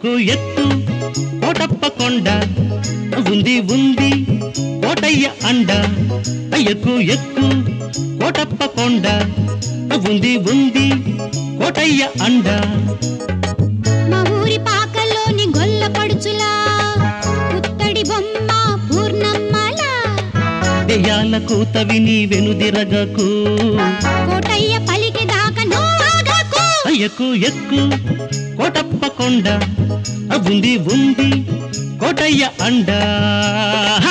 ఎక్కు ఎక్కు కోటప్ప కొండ ఉంది ఉంది కోటయ్య అండ ఎక్కు ఎక్కు కోటప్ప కొండ ఉంది ఉంది కోటయ్య అండ మా ఊరి పాకలోని గొల్ల పడుచులా పుత్తడి బొమ్మ పూర్ణమ్మలా దెయ్యాల కూత విని వెనుదిరగకు కోటయ్య పలికి దాకా నోగకు ఎక్కు ఎక్కు కోటప్ప కొండ ఉంది ఉంది కోటయ్య అండ హ!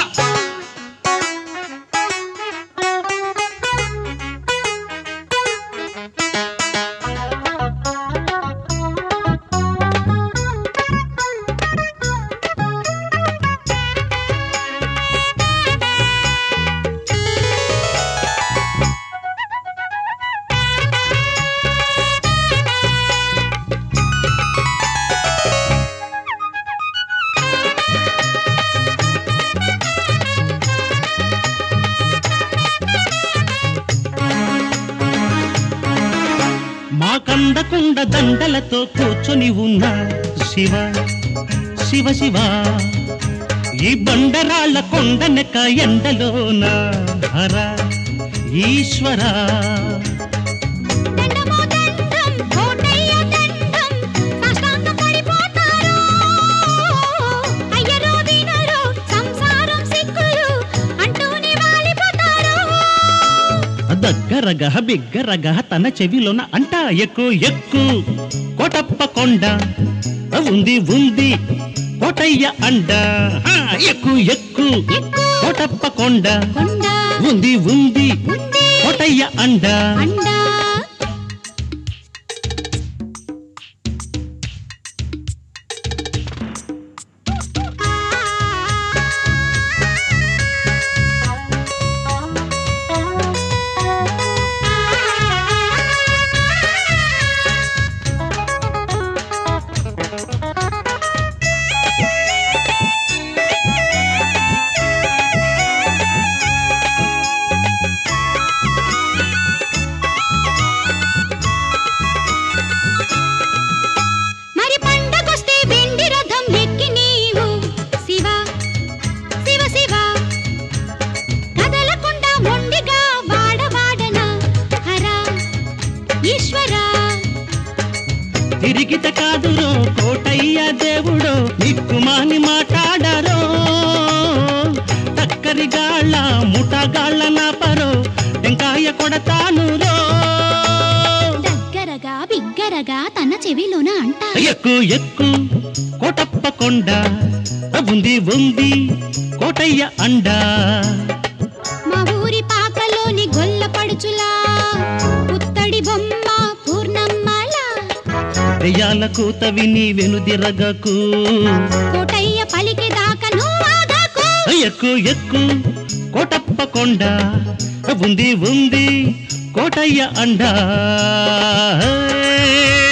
మా కందకుండ దండలతో కూర్చొని ఉన్న శివ శివ శివ ఈ బండరాళ్ళ కొండనెక్క ఎండలోన హర ఈశ్వర దండమో దండం కోటయ్య దండం సాష్టాంగ పడిపోతారు అయ్యరో వినరు సంసారం సిక్కులు అంటూనే వాలిపోతారు దగ్గరగ బిగ్గరగ తన చెవిలోన అంట ఎక్కు ఎక్కు కోటప్ప కొండ ఉంది ఉంది కోటయ్య అండ హా, ఎక్కు ఎక్కు ఎక్కు కోటప్ప కొండ కొండ ఉంది ఉంది ఉంది కోటయ్య అండ అండ మరి పండగొస్తే వెండి రథం ఎక్కి నీవు శివ శివ శివ కదలకుండా మొండిగా వాడవాడన హర ఈశ్వర తిరిగిత కాదురో కోటయ్య దేవుడో నిక్కుమాని మాట్లాడరో టక్కరిగాళ్ళ ముఠగాళ్ళ నాపరో టెంకాయ కొడతాను రో దగ్గరగా బిగ్గరగా తన చెవిలోన అంట ఎక్కు ఎక్కు కోటప్ప కొండ ఉంది ఉంది కోటయ్య అండ మా ఊరి పాకలోని గొల్ల పడుచులా పుత్తడి బొమ్మ పూర్ణమ్మలా దెయ్యాల కూత విని వెనుదిరగకు కోటయ్య పలికి దాకా నువ్వాగకు ఎక్కు ఎక్కు కోటప్ప కొండ ఉంది ఉంది కోటయ్య అండ